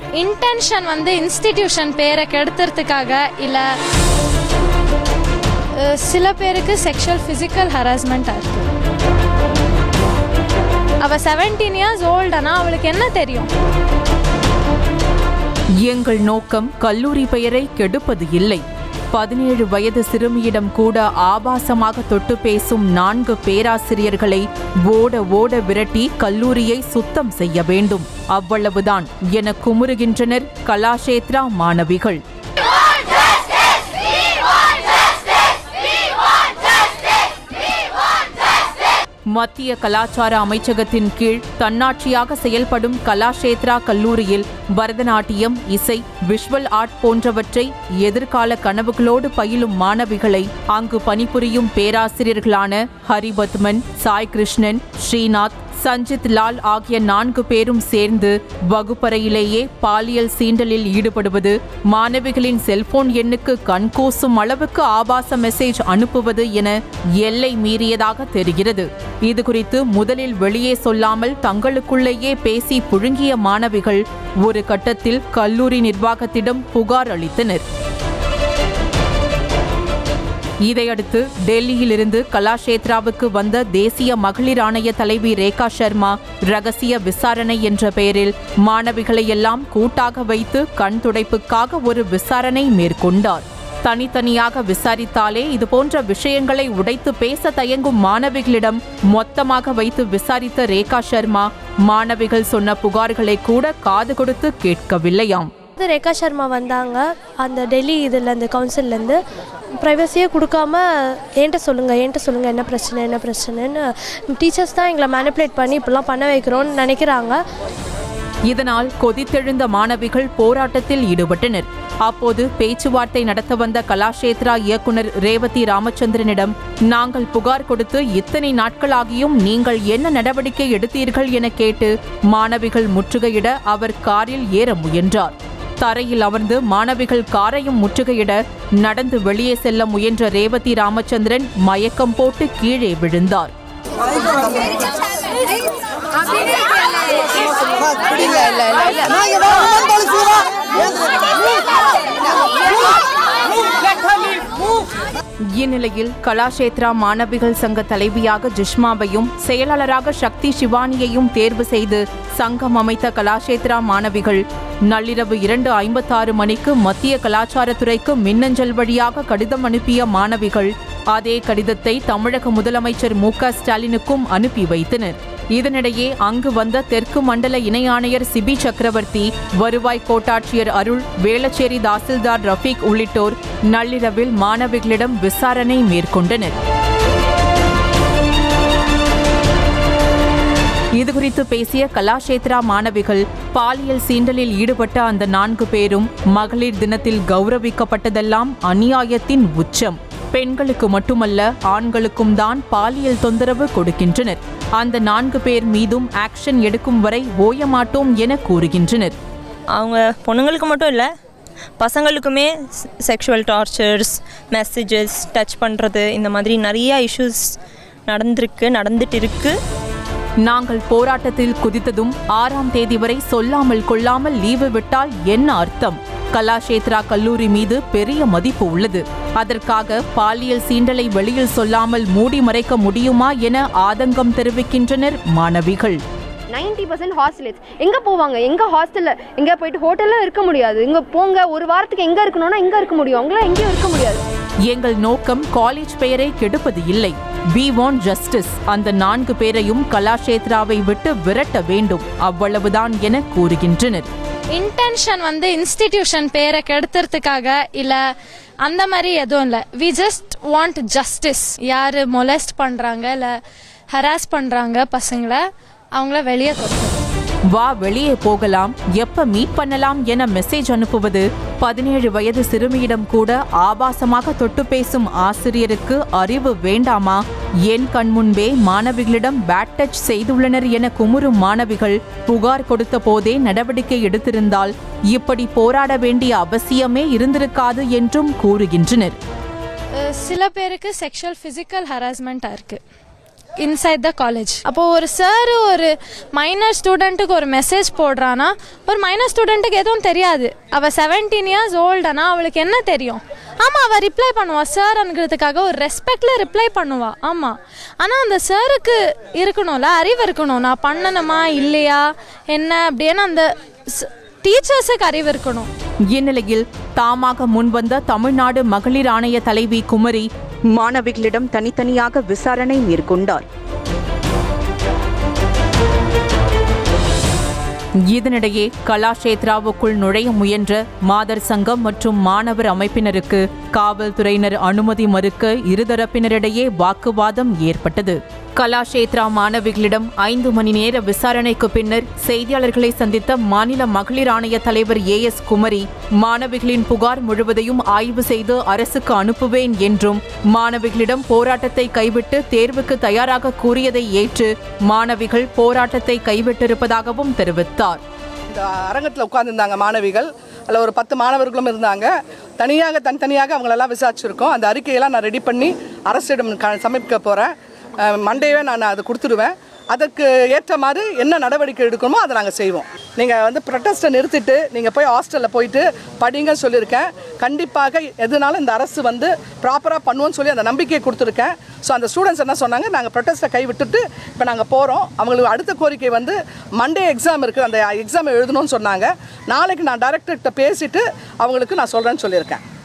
intention வந்து institution பேரை கெடுத்துறதுக்காக இல்லை சில பேருக்கு செக்ஷுவல் ஃபிசிக்கல் ஹராஸ்மெண்ட்டாக இருக்கு அவள் செவன்டீன் இயர்ஸ் ஓல்டனா அவளுக்கு என்ன தெரியும் எங்கள் நோக்கம் கல்லூரி பெயரை கெடுப்பது இல்லை பதினேழு வயது சிறுமியிடம் கூட ஆபாசமாக தொட்டு பேசும் நான்கு பேராசிரியர்களை ஓட ஓட விரட்டி கல்லூரியை சுத்தம் செய்ய வேண்டும் அவ்வளவுதான் என குமுறுகின்றனர் கலாஷேத்ரா மாணவிகள் மத்திய கலாச்சார அமைச்சகத்தின் கீழ் தன்னாட்சியாக செயல்படும் கலாஷேத்ரா கல்லூரியில் பரதநாட்டியம் இசை விஷுவல் ஆர்ட் போன்றவற்றை எதிர்கால கனவுகளோடு பயிலும் மாணவிகளை அங்கு பணிபுரியும் பேராசிரியர்களான ஹரிபத்மன் சாய் கிருஷ்ணன் ஸ்ரீநாத் சஞ்சித் லால் ஆகிய நான்கு பேரும் சேர்ந்து வகுப்பறையிலேயே பாலியல் சீண்டலில் ஈடுபடுவது மாணவிகளின் செல்போன் எண்ணுக்கு கண்கூசும் அளவுக்கு ஆபாச மெசேஜ் அனுப்புவது என எல்லை மீறியதாக தெரிகிறது இதுகுறித்து முதலில் வெளியே சொல்லாமல் தங்களுக்குள்ளேயே பேசி புழுங்கிய மாணவிகள் ஒரு கட்டத்தில் கல்லூரி நிர்வாகத்திடம் புகார் அளித்தனர் இதையடுத்து டெல்லியிலிருந்து கலாஷேத்ராவுக்கு வந்த தேசிய மகளிர் ஆணைய தலைவி ரேகா சர்மா ரகசிய விசாரணை என்ற பெயரில் மாணவிகளை எல்லாம் கூட்டாக வைத்து கண் துடைப்புக்காக ஒரு விசாரணை மேற்கொண்டார் தனித்தனியாக விசாரித்தாலே இதுபோன்ற விஷயங்களை உடைத்து பேச தயங்கும் மாணவிகளிடம் மொத்தமாக வைத்து விசாரித்த ரேகா சர்மா மாணவிகள் சொன்ன புகார்களை கூட காது கொடுத்து கேட்கவில்லையாம் வந்து ரேகா சர்மா வந்தாங்க அந்த டெல்லி இதில் அந்த கவுன்சில்லேருந்து ப்ரைவசியே கொடுக்காம என்கிட்ட சொல்லுங்கள் என்கிட்ட சொல்லுங்கள் என்ன பிரச்சனை என்ன பிரச்சனைன்னு டீச்சர்ஸ் தான் எங்களை மேனிப்புலேட் பண்ணி இப்படிலாம் பண்ண வைக்கிறோன்னு நினைக்கிறாங்க இதனால் கொதித்தெழுந்த மாணவிகள் போராட்டத்தில் ஈடுபட்டனர் அப்போது பேச்சுவார்த்தை நடத்த வந்த கலாஷேத்ரா இயக்குனர் ரேவதி ராமச்சந்திரனிடம் நாங்கள் புகார் கொடுத்து இத்தனை நாட்களாகியும் நீங்கள் என்ன நடவடிக்கை எடுத்தீர்கள் என கேட்டு மாணவிகள் முற்றுகையிட அவர் காரில் ஏற முயன்றார் தரையில் அமர்ந்து மாணவிகள் காரையும் முற்றுகையிட நடந்து வெளியே செல்ல முயன்ற ரேவதி ராமச்சந்திரன் மயக்கம் போட்டு கீழே விழுந்தார் இந்நிலையில் கலாஷேத்ரா மாணவிகள் சங்க தலைவியாக ஜிஷ்மாவையும் செயலாளராக சக்தி சிவானியையும் தேர்வு செய்து சங்கம் அமைத்த கலாஷேத்ரா மாணவிகள் நள்ளிரவு இரண்டு ஐம்பத்தாறு மணிக்கு மத்திய கலாச்சாரத்துறைக்கு மின்னஞ்சல் வழியாக கடிதம் அனுப்பிய மாணவிகள் அதே கடிதத்தை தமிழக முதலமைச்சர் மு க ஸ்டாலினுக்கும் அனுப்பி வைத்தனர் இதனிடையே அங்கு வந்த தெற்கு மண்டல இணை ஆணையர் சிபி சக்கரவர்த்தி வருவாய் கோட்டாட்சியர் அருள் வேளச்சேரி தாசில்தார் ரஃபீக் உள்ளிட்டோர் நள்ளிரவில் மாணவிகளிடம் விசாரணை மேற்கொண்டனர் இதுகுறித்து பேசிய கலாஷேத்ரா மாணவிகள் பாலியல் சீண்டலில் ஈடுபட்ட அந்த நான்கு பேரும் மகளிர் தினத்தில் கௌரவிக்கப்பட்டதெல்லாம் அநியாயத்தின் உச்சம் பெண்களுக்கு மட்டுமல்ல ஆண்களுக்கும் தான் பாலியல் தொந்தரவு கொடுக்கின்றனர் அந்த நான்கு பேர் மீதும் ஆக்ஷன் எடுக்கும் வரை ஓயமாட்டோம் என கூறுகின்றனர் அவங்க பொண்ணுங்களுக்கு மட்டும் இல்லை பசங்களுக்குமே செக்ஷுவல் டார்ச்சர்ஸ் மெசேஜஸ் டச் பண்ணுறது இந்த மாதிரி நிறைய இஷ்யூஸ் நடந்திருக்கு நடந்துட்டு இருக்கு நாங்கள் போராட்டத்தில் குதித்ததும் ஆறாம் தேதி வரை சொல்லாமல் கொள்ளாமல் லீவு விட்டால் என்ன அர்த்தம் கலாஷேத்ரா கல்லூரி மீது பெரிய மதிப்பு உள்ளது அதற்காக பாலியல் சீண்டலை வெளியில் சொல்லாமல் மூடி மறைக்க முடியுமா என ஆதங்கம் தெரிவிக்கின்றனர் மாணவிகள் நைன்டி பர்சன்ட் ஹாஸ்டலேட்ஸ் எங்கே போவாங்க எங்கே ஹாஸ்டலில் எங்கே போயிட்டு ஹோட்டலில் இருக்க முடியாது இங்கே போங்க ஒரு வாரத்துக்கு எங்கே இருக்கணும்னா எங்கே இருக்க முடியும் அவங்களாம் எங்கேயும் இருக்க முடியாது எங்கள் நோக்கம் காலேஜ் பெயரை கெடுப்பது இல்லை வி வாண்ட் ஜஸ்டிஸ் அந்த நான்கு பேரையும் கலாஷேத்ராவை விட்டு விரட்ட வேண்டும் அவ்வளவுதான் என கூறுகின்றனர் இன்டென்ஷன் வந்து இன்ஸ்டிடியூஷன் பேரை கெடுத்துறதுக்காக இல்லை அந்த மாதிரி எதுவும் இல்லை வி ஜஸ்ட் வாண்ட் ஜஸ்டிஸ் யார் மொலஸ்ட் பண்ணுறாங்க இல்லை ஹராஸ் பண்ணுறாங்க பசங்களை அவங்கள வெளியே கொடுக்கணும் வா வெளியே போகலாம் எப்ப மீட் பண்ணலாம் என மெசேஜ் அனுப்புவது பதினேழு வயது சிறுமியிடம் கூட ஆபாசமாக தொட்டு பேசும் ஆசிரியருக்கு அறிவு வேண்டாமா என் கண்முன்பே மாணவிகளிடம் பேட் டச் செய்துள்ளனர் என குமுறும் மாணவிகள் புகார் கொடுத்த போதே நடவடிக்கை எடுத்திருந்தால் இப்படி போராட வேண்டிய அவசியமே இருந்திருக்காது என்றும் கூறுகின்றனர் அஹ் சில பேருக்கு செக்ஷுவல் ஃபிசிக்கல் ஹராஸ்மெண்ட்டாக இருக்குது இன்சைட் த காலேஜ் அப்போ ஒரு சார் ஒரு மைனர் ஸ்டூடெண்ட்டுக்கு ஒரு மெசேஜ் போடுறான்னா ஒரு மைனர் ஸ்டூடெண்ட்டுக்கு எதுவும் தெரியாது அவள் செவன்டீன் இயர்ஸ் ஓல்டனா அவளுக்கு என்ன தெரியும் ஆமாம் அவள் ரிப்ளை பண்ணுவா சார் அனுக்கிறதுக்காக ஒரு ரெஸ்பெக்டில் ரிப்ளை பண்ணுவா ஆமாம் ஆனால் அந்த சாருக்கு இருக்கணும்ல அறிவு இருக்கணும் நான் பண்ணணுமா இல்லையா என்ன அப்படின்னு அந்த டீச்சர்ஸுக்கு அறிவு இருக்கணும் இந்நிலையில் தாமாக முன்வந்த தமிழ்நாடு மகளிர் ஆணைய தலைவி குமரி மாணவிகளிடம் தனித்தனியாக விசாரணை மேற்கொண்டார் இதனிடையே கலாஷேத்ராவுக்குள் நுழைய முயன்ற மாதர் சங்கம் மற்றும் மாணவர் அமைப்பினருக்கு காவல்துறையினர் அனுமதி மறுக்க இருதரப்பினரிடையே வாக்குவாதம் ஏற்பட்டது கலாஷேத்ரா மாணவிகளிடம் ஐந்து மணி நேர விசாரணைக்கு பின்னர் செய்தியாளர்களை சந்தித்த மாநில மகளிர் ஆணைய தலைவர் ஏ எஸ் குமரி மாணவிகளின் புகார் முழுவதையும் ஆய்வு செய்து அரசுக்கு அனுப்புவேன் என்றும் மாணவிகளிடம் போராட்டத்தை கைவிட்டு தேர்வுக்கு தயாராக கூறியதை ஏற்று மாணவிகள் போராட்டத்தை கைவிட்டிருப்பதாகவும் தெரிவித்தார் இந்த அரங்கத்தில் உட்கார்ந்துருந்தாங்க மாணவிகள் அதில் ஒரு பத்து மாணவர்களும் இருந்தாங்க தனியாக தனித்தனியாக அவங்களெல்லாம் விசாரிச்சிருக்கோம் அந்த அறிக்கையெல்லாம் நான் ரெடி பண்ணி அரசிடம் க சமர்ப்பிக்க போகிறேன் மண்டேவே நான் அதை கொடுத்துடுவேன் அதற்கு ஏற்ற மாதிரி என்ன நடவடிக்கை எடுக்கணுமோ அதை நாங்கள் செய்வோம் நீங்கள் வந்து ப்ரொட்டஸ்ட்டை நிறுத்திட்டு நீங்கள் போய் ஹாஸ்டலில் போயிட்டு படிங்கன்னு சொல்லியிருக்கேன் கண்டிப்பாக எதுனாலும் இந்த அரசு வந்து ப்ராப்பராக பண்ணுவோன்னு சொல்லி அந்த நம்பிக்கையை கொடுத்துருக்கேன் ஸோ அந்த ஸ்டூடெண்ட்ஸ் என்ன சொன்னாங்க நாங்கள் ப்ரொட்டஸ்ட்டை கை விட்டுட்டு இப்போ நாங்கள் போகிறோம் அவங்களுக்கு அடுத்த கோரிக்கை வந்து மண்டே எக்ஸாம் இருக்குது அந்த எக்ஸாம் எழுதணும்னு சொன்னாங்க நாளைக்கு நான் டைரக்டர்கிட்ட பேசிட்டு அவங்களுக்கு நான் சொல்கிறேன்னு சொல்லியிருக்கேன்